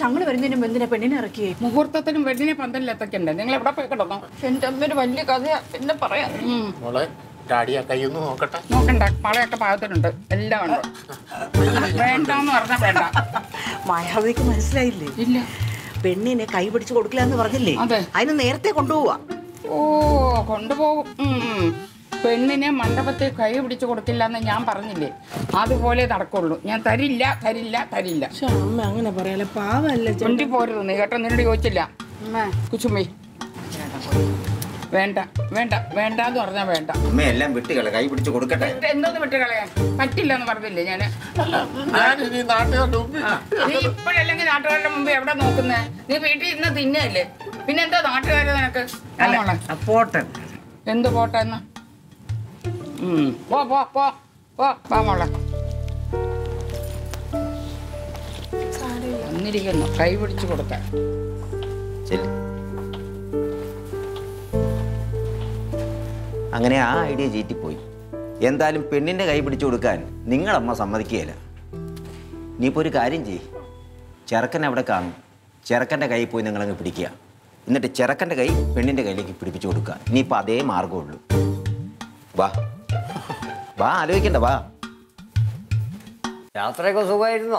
ഞങ്ങൾ വരുന്നതിന് മുമ്പ് എന്തിനാ പെണ്ണിനെ ഇറക്കിയേ മുഹൂർത്തത്തിനും വെള്ളിനെ പന്തലിലെത്തൊക്കെയുണ്ട് നിങ്ങൾ എവിടെ പോയി കിടന്നോ എന്റെ അമ്മയുടെ വലിയ കഥയാ പിന്നെ പറയാം ഉം. മോളെ ഡാഡിയാ കൈയൊന്ന് നോക്കട്ടെ നോക്കണ്ട മഴയൊക്കെ പാകത്തിനുണ്ട് എല്ലാം ഉണ്ട് വേണ്ടെന്ന് പറഞ്ഞാൽ വേണ്ട മായാവിക്ക് മനസ്സിലായില്ലേ ഇല്ല പെണ്ണിനെ കൈ പിടിച്ച് കൊടുക്കില്ല എന്ന് പറഞ്ഞില്ലേ അതെ. അതിന് നേരത്തെ കൊണ്ടുപോവാ ഓ കൊണ്ടുപോകും ഉം. പെണ്ണിനെ മണ്ഡപത്തിൽ കൈ പിടിച്ചു കൊടുക്കില്ല എന്ന് ഞാൻ പറഞ്ഞില്ലേ അതുപോലെ നടക്കുള്ളൂ ഞാൻ തരില്ല തരില്ല തരില്ല പക്ഷെ അമ്മ അങ്ങനെ പറയാലേ പാവല്ലേ ചുണ്ടി പോരുത് നീ കേട്ടോ നിന്നോട് ചോദിച്ചില്ല കുച്ചുമ്മി വേണ്ട വേണ്ട വേണ്ട എന്ന് പറഞ്ഞാൽ വേണ്ട അമ്മയെല്ലാം വിട്ടുകളെ കൈ പിടിച്ച് കൊടുക്കട്ടെ ഇത് എന്തോന്ന് വിട്ട് കളയാൻ പറ്റില്ല എന്ന് പറഞ്ഞില്ലേ ഞാന് ഞാൻ ഇനി നാട്ടുകാരുടെ മുമ്പിൽ ആ, നീ ഇപ്പോഴല്ലെങ്കിൽ നാട്ടുകാരുടെ മുമ്പ് എവിടെ നോക്കുന്നേ നീ വീട്ടിൽ ഇരുന്ന് തിന്നല്ലേ പിന്നെ എന്താ നാട്ടുകാര് നിനക്ക് ആ മോളെ. പോട്ടെ എന്ത് പോട്ടെ എന്നാ ഉം. പോ പോ പോ പോ വാ മോളെ വന്നിരിക്കുന്നു കൈ പിടിച്ചു കൊടുക്കാൻ ചെല്ല്. അങ്ങനെ ആ ഐഡിയ ചീറ്റിപ്പോയി എന്തായാലും പെണ്ണിന്റെ കൈ പിടിച്ചു കൊടുക്കാൻ നിങ്ങളമ്മ സമ്മതിക്കുകയില്ല ഇനിയിപ്പോൾ ഒരു കാര്യം ചെയ്യ് ചെറുക്കൻ അവിടെ കാണും ചെറുക്കൻ്റെ കൈ പോയി നിങ്ങളങ്ങ് പിടിക്കുക എന്നിട്ട് ചെറുക്കൻ്റെ കൈ പെണ്ണിൻ്റെ കയ്യിലേക്ക് പിടിപ്പിച്ചു കൊടുക്കുക ഇനിയിപ്പോൾ അതേ മാർഗമുള്ളൂ വാ വാ ആലോചിക്കണ്ട വാ യാത്രയൊക്കെ സുഖമായിരുന്നോ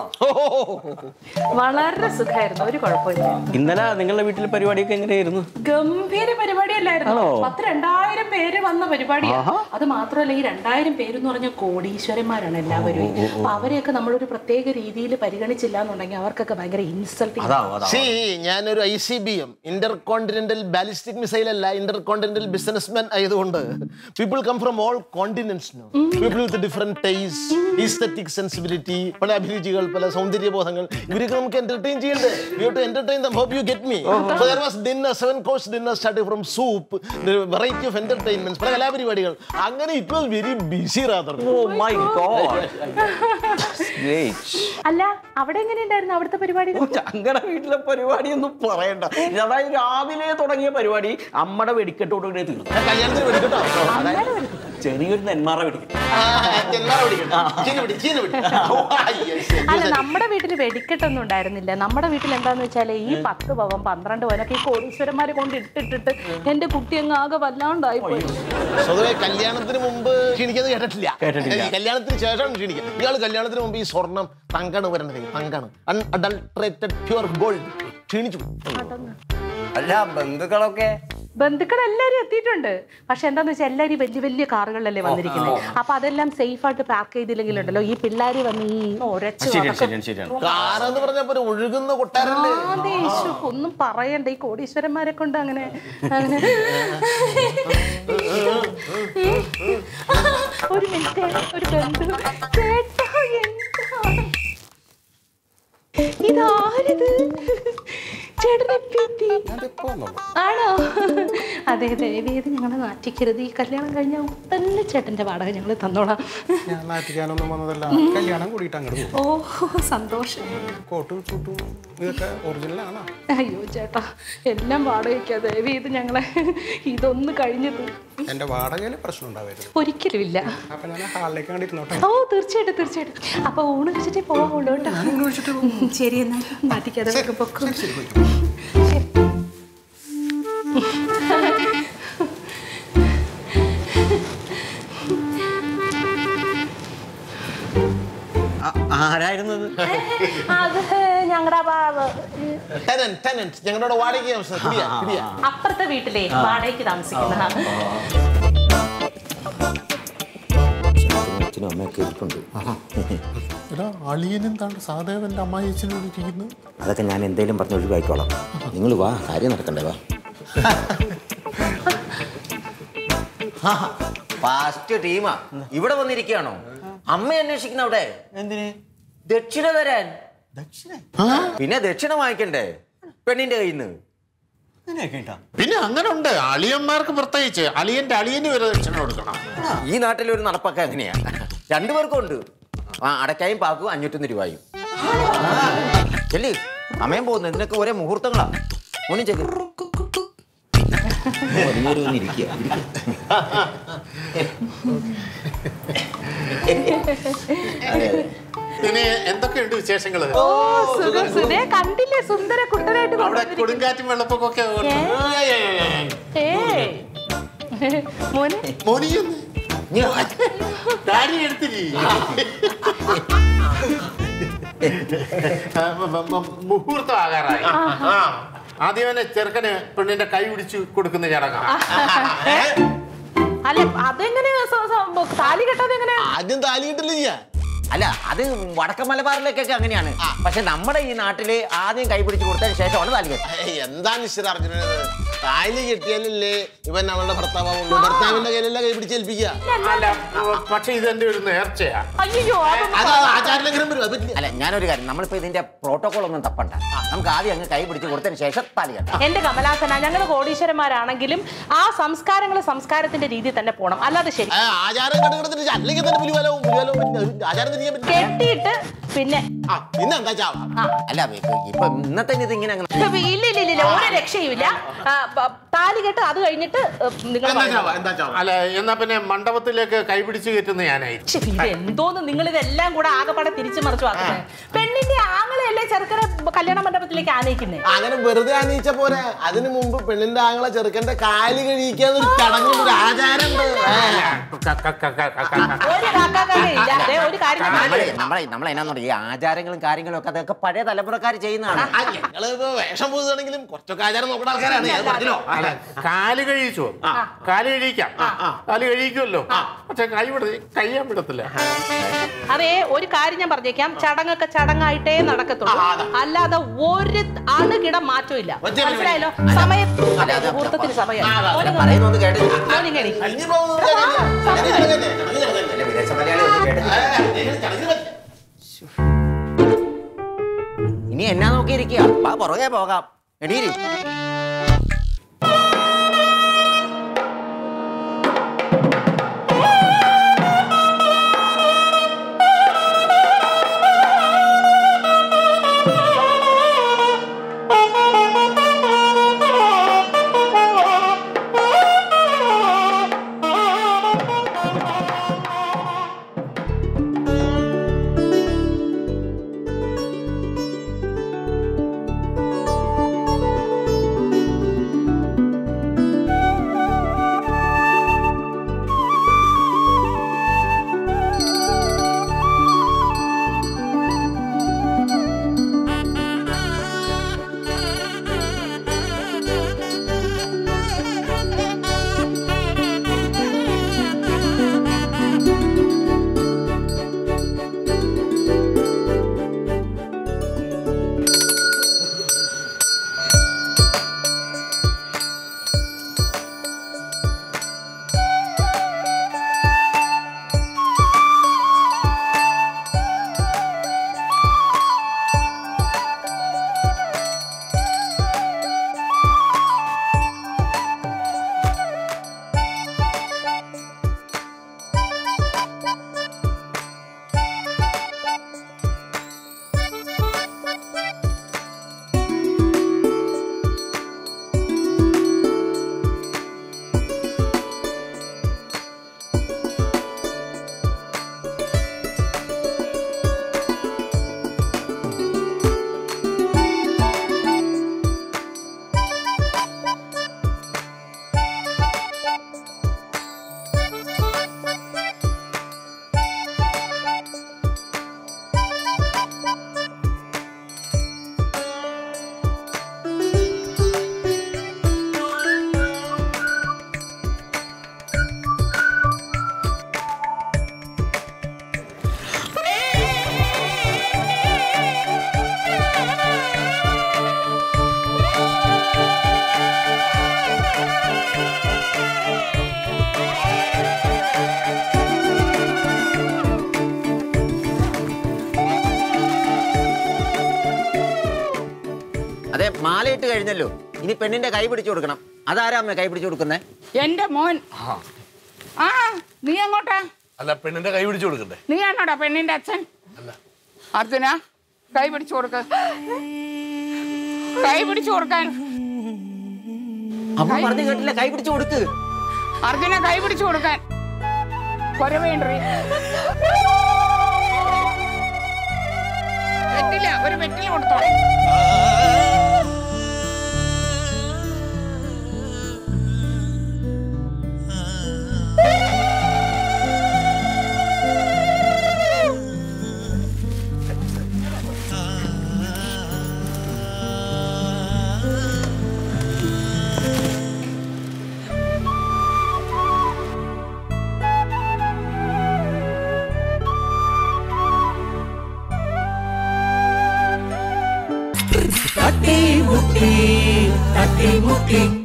വളരെ സുഖമായിരുന്നു ഒരു കുഴപ്പമില്ല ഇന്നലെ നിങ്ങളുടെ വീട്ടിൽ പരിപാടിയൊക്കെ എങ്ങനെയായിരുന്നു ഗംഭീര പരിപാടിയല്ലായിരുന്നു പത്ത് രണ്ടായിരം പേര് വന്ന പരിപാടിയാ അത് മാത്രമല്ല ഈ രണ്ടായിരം പേരെന്ന് പറഞ്ഞ കോടീശ്വരന്മാരാണ് എല്ലാവരും അപ്പൊ അവരെയൊക്കെ നമ്മളൊരു പ്രത്യേക രീതിയിൽ പരിഗണിച്ചില്ല എന്നുണ്ടെങ്കിൽ അവർക്കൊക്കെ ഭയങ്കര ഇൻസൾട്ടിങ് സി ഞാനൊരു I C B M intercontinental ballistic missile അല്ല ഇന്റർ കോണ്ടിനെന്റൽ ബിസിനസ്മാൻ ആയതുകൊണ്ട് people come from all continents people with different taste aesthetic sensibility പല അഭിരുചികൾ പല സൗന്ദര്യബോധങ്ങൾ ഇവരൊക്കെ നമുക്ക് എന്റർടൈൻ ചെയ്യണ്ടേ you to entertain them hope you get me so there was dinner seven course dinner start from soup variety of entertainments പല കലാപരിപാടികൾ അങ്ങനെ it was very busy rather oh my God great അല്ല അവിടെ എങ്ങനെയുണ്ടായിരുന്നു അവിടുത്തെ പരിപാടി ഞങ്ങളുടെ വീട്ടിലെ പരിപാടി ഒന്നും പറയണ്ട അതായത് രാവിലെ തുടങ്ങിയ പരിപാടി അമ്മയുടെ വെടിക്കെട്ടോട് കൂടെ തീർന്നു കല്യാണത്തിന് വെടിക്കട്ടോ ചെറിയൊരു നെന്മാറ വെടിക്കെട്ട് അല്ല നമ്മുടെ വീട്ടിൽ വെടിക്കെട്ടൊന്നും ഉണ്ടായിരുന്നില്ല നമ്മുടെ വീട്ടിൽ എന്താന്ന് വെച്ചാൽ ഈ പത്ത് പവൻ പന്ത്രണ്ട് പവനൊക്കെ ഈ കോടീശ്വരന്മാരെ കൊണ്ട് ഇട്ടിട്ടിട്ട് എന്റെ കുട്ടി അങ്ങ് ആകെ വല്ലാണ്ടായി പോയി സ്വതവേ കല്യാണത്തിന് മുമ്പ് ക്ഷീണിക്കുന്നത് കേട്ടിട്ടില്ല കേട്ടിട്ടില്ല. ഈ കല്യാണത്തിന് ശേഷം ക്ഷീണിക്കുക ഇയാൾ കല്യാണത്തിന് മുമ്പ് ഈ സ്വർണം തങ്കാണ് വരണത് തങ്കാണ് അൺഅഡൾട്രേറ്റഡ് പ്യുവർ ഗോൾഡ് ക്ഷീണിച്ചു അല്ല ബന്ധുക്കളൊക്കെ ബന്ധുക്കളെല്ലാരും എത്തിയിട്ടുണ്ട് പക്ഷെ എന്താന്ന് വെച്ചാൽ എല്ലാരും വലിയ വലിയ കാറുകളിലല്ലേ വന്നിരിക്കുന്നത് അപ്പൊ അതെല്ലാം സേഫ് ആയിട്ട് പാർക്ക് ചെയ്തില്ലെങ്കിലുണ്ടല്ലോ ഈ പിള്ളേര് വന്ന് ഈ ഒരച്ച് ശരിയാണ് നടക്കും. ശരിയാണ് ശരിയാണ് കാറെന്ന് പറഞ്ഞപ്പോ ഒരു ഒഴുകുന്ന കൊട്ടാരല്ലേ ആദേ, ഈശോ, ഒന്നും പറയണ്ട ഈ കോടീശ്വരന്മാരെ കൊണ്ട് അങ്ങനെ അങ്ങനെ ഒരു മിനിറ്റ് ഒരു ബന്ധു ചേട്ടാ എന്താണ് ഇതാരിത് ചേട്ടനെ പറ്റി ആണോ അതെ ദയവേത് ഞങ്ങളെ നാറ്റിക്കരുത് ഈ കല്യാണം കഴിഞ്ഞാൽ തന്നെ ചേട്ടന്റെ വാടക ഞങ്ങൾ തന്നോളാം ഞാൻ നാട്ടിക്കാനൊന്നും വന്നതല്ല കല്യാണം കൂടിയിട്ട് അങ്ങോട്ട് പോകും ഓ സന്തോഷം കോട്ടും ചൂട്ടും ഇതൊക്കെ ഒറിജിനലാണോ അയ്യോ ചേട്ടാ എല്ലാം വാടകയ്ക്കാ ദയവ് ചെയ്ത് ഞങ്ങളെ ഇതൊന്ന് കഴിഞ്ഞത് എൻ്റെ വാടകയിൽ പ്രശ്നം ഉണ്ടാവരുത് ഒരിക്കലും ഇല്ല അപ്പൊ ഞാൻ ഹാളിലേക്ക് കണ്ട് ഇരുന്നോട്ടെ ഓ തീർച്ചയായിട്ടും തീർച്ചയായിട്ടും അപ്പൊ ഊണ് കഴിച്ചിട്ടേ പോവാവുള്ളൂ കേട്ടോ ഉം, ശരി എന്നാൽ മാറ്റിക്കാതെ പൊക്കും ആരായിരുന്നത് അത് ഞങ്ങളുടെ ടെനന്റ് ടെനന്റ് ഞങ്ങളുടെ വാടകയ്ക്ക് താമസം കുടിയാ കുടിയാ അപ്പുറത്തെ വീട്ടിലെ വാടകയ്ക്ക് താമസിക്കുന്ന അച്ഛനും അമ്മയൊക്കെ ഇരിപ്പുണ്ട് എടാ അളിയനും താണ്ട് സാധേവന്റെ അമ്മായി അച്ഛനോട് ഇരിക്കുന്നു അതൊക്കെ ഞാൻ എന്തേലും പറഞ്ഞ് ഒഴിവാക്കിക്കോളാം നിങ്ങൾ വാ കാര്യം നടക്കണ്ടേ വാ ഫാസ്റ്റ് ടീമാ ഇവിടെ വന്നിരിക്കുകയാണോ അമ്മ അന്വേഷിക്കുന്ന അവിടെ എന്തിന് ദക്ഷിണ തരാൻ പിന്നെ ദക്ഷിണ വാങ്ങിക്കണ്ടേ പെണ്ണിന്റെ കയ്യിൽ നിന്ന് പിന്നെ അങ്ങനെ ഉണ്ട് അളിയന്മാർക്ക് പ്രത്യേകിച്ച് അളിയന്റെ അളിയന് വരെ ദക്ഷിണ കൊടുക്കണം ഈ നാട്ടിൽ ഒരു നടപ്പൊക്കെ അങ്ങനെയാ രണ്ടുപേർക്കും ഉണ്ട് ആ അടക്കായും പാക്കും അഞ്ഞൂറ്റൊന്ന് രൂപയും ചെല്ലി അമ്മയും പോകുന്നു ഇതിനൊക്കെ ഒരേ മുഹൂർത്തങ്ങളാ മോനും ചെക്ക് ഇരിക്കുക പിന്നെ പിന്നെ എന്തൊക്കെയുണ്ട് വിശേഷങ്ങള് ഓ സുഖം സുധേ കണ്ടില്ലേ സുന്ദര കുട്ടനായിട്ട് അവിടെ കൊടുങ്കാറ്റും വെള്ളപ്പൊക്കൊക്കെ ഏയ് മോനെ മോനിയൊന്ന് ഡാഡി എടുത്തിരി മുഹൂർത്തം ആകാറായി ആ ആദ്യം തന്നെ ചെറുക്കന് പെണ്ണിന്റെ കൈ പിടിച്ചു കൊടുക്കുന്ന ചടങ്ങാണ് അല്ല അതെങ്ങനെ സ- സ- താലി കെട്ടാതെ എങ്ങനെ ആദ്യം താലി കിട്ടില്ല ചെയ്യാ അല്ല അത് വടക്കൻ മലബാറിലേക്കൊക്കെ അങ്ങനെയാണ് പക്ഷെ നമ്മുടെ ഈ നാട്ടില് ആദ്യം കൈ പിടിച്ച് കൊടുത്തതിന് ശേഷമാണ് താലി കെട്ടുക ഏയ്, എന്താ നിശ്ചിത അർജുനത് താലി കെട്ടിയാലല്ലേ ഇവൻ അവളുടെ ഭർത്താവുള്ളൂ ഭർത്താവിന്റെ കയ്യിലല്ല കൈ പിടിച്ചേൽപ്പിക്കുക അല്ല പക്ഷെ ഇതെന്റെ ഒരു നേർച്ചയാ അയ്യോ അത് ആചാരലംഘനം വരും അത് പറ്റില്ല അല്ല ഞാനൊരു കാര്യം നമ്മളിപ്പോ ഇതിന്റെ പ്രോട്ടോകോൾ ഒന്നും തപ്പണ്ട നമുക്ക് ആദ്യം അങ്ങ് കൈ പിടിച്ച് കൊടുത്തതിന് ശേഷം താലി കെട്ടാം എന്റെ കമലാസന ഞങ്ങൾ കോടീശ്വരന്മാരാണെങ്കിലും ആ സംസ്കാരങ്ങൾ സംസ്കാരത്തിന്റെ രീതിയിൽ തന്നെ പോണം അല്ലാതെ ശരി ആ, ആചാരം കണ്ടുകിടത്തിട്ട് അല്ലെങ്കിൽ തന്നെ പുലിവാലവും പുലിവാലവും പറ്റില്ല. ആചാരം തിരിയാൻ പറ്റില്ല കെട്ടിയിട്ട് പിന്നെ ആ പിന്നെ എന്താ ചാവാം അല്ല ഇപ്പൊ- ഇപ്പൊ ഇന്നത്തെ ഇത് ഇങ്ങനെ അങ്ങ് ഇല്ല ഇല്ല ഇല്ല, ഇല്ല ഒരു രക്ഷയുമില്ല ആ, പ- താലി കെട്ട് അത് കഴിഞ്ഞിട്ട് നിങ്ങൾ എന്താ ചാവാ എന്താ ചാവാ അല്ല എന്നാ പിന്നെ മണ്ഡപത്തിലേക്ക് കൈ പിടിച്ച് കയറ്റുന്ന ഞാനായി ഇത് എന്തോന്ന് നിങ്ങൾ ഇതെല്ലാം കൂടെ ആകെപ്പാടെ തിരിച്ചു മറിച്ചു ആക്കുന്നത് പെണ്ണിന്റെ ആങ്ങളെയല്ലേ ചെറുക്കനെ കല്യാണ മണ്ഡപത്തിലേക്ക് ആനയിക്കുന്നേ അങ്ങനെ വെറുതെ അണിയിച്ച പോരെ അതിനു മുമ്പ് പെണ്ണിന്റെ ആങ്ങളെ ചെറുക്കന്റെ കാല് കഴിക്കാന്ന് ഒരു ചടങ്ങുണ്ട് ഒരു ആചാരമുണ്ട് ഒരു കാക്കാക്കാരെ ഇല്ല അതെ ഒരു കാര്യം ഞാൻ നമ്മളെ പറയാം. നമ്മളെ നമ്മളെ എന്നാന്ന് ഈ ആചാരങ്ങളും കാര്യങ്ങളും ഒക്കെ അതൊക്കെ പഴയ തലമുറക്കാർ ചെയ്യുന്നതാണ് ആ, ഞങ്ങള് ഇപ്പൊ വേഷം പൂതുകയാണെങ്കിലും കുറച്ചൊക്കെ ആചാരം നോക്കുന്ന ആൾക്കാരാണ് ഞാൻ പറഞ്ഞല്ലോ അല്ല കാല് കഴിച്ചോ കാല് കഴിക്കാം കാല് കഴിക്കുമല്ലോ പക്ഷെ കൈ വിട കയ്യാൻ വിടത്തില്ല അതെ ഒരു കാര്യം ഞാൻ പറഞ്ഞേക്കാം ചടങ്ങൊക്കെ ചടങ്ങായിട്ടേ നടക്കത്തുള്ളൂ അല്ലാതെ ഒരു അണുകിട മാറ്റവും ഇല്ല ഒറ്റ മനസ്സിലായല്ലോ സമയം അതെ, അതെ. മുഹൂർത്തത്തിന് സമയം അല്ല, പറയുന്നൊന്ന് കേട്ട് മോനിങ്ങടി കഴിഞ്ഞു പോകുന്നത് ചടങ്ങിന് അല്ല, വിദേശ മലയാളി ഒന്ന് കേട്ട് ചടങ്ങിന് ഇനി എന്നാ നോക്കിയിരിക്കുക വാ പുറകെ പോകാം എടീര് അതെ മാലയിട്ട് കഴിഞ്ഞല്ലോ ഇനി പെണ്ണിന്റെ കൈ പിടിച്ചു കൊടുക്കണം അതാരാ അമ്മ കൈ പിടിച്ചു കൊടുക്കുന്നേ എന്റെ മോൻ ആ നീ എങ്ങോട്ടാ അല്ല പെണ്ണിന്റെ കൈ പിടിച്ചു കൊടുക്കണ്ടേ നീ ആണോടാ പെണ്ണിന്റെ അച്ഛൻ അർജുന കൈ പിടിച്ചു കൊടുക്ക കൈ പിടിച്ചു കൊടുക്കാൻ അമ്മ പറഞ്ഞു കേട്ടില്ല കൈ പിടിച്ചു കൊടുക്ക് അർജുന കൈ പിടിച്ചു കൊടുക്കാൻ കൊരവേണ്ടി വെറ്റില ഒരു വെറ്റില കൊടുത്തോളെ തട്ടി മുട്ടി തട്ടി മുട്ടി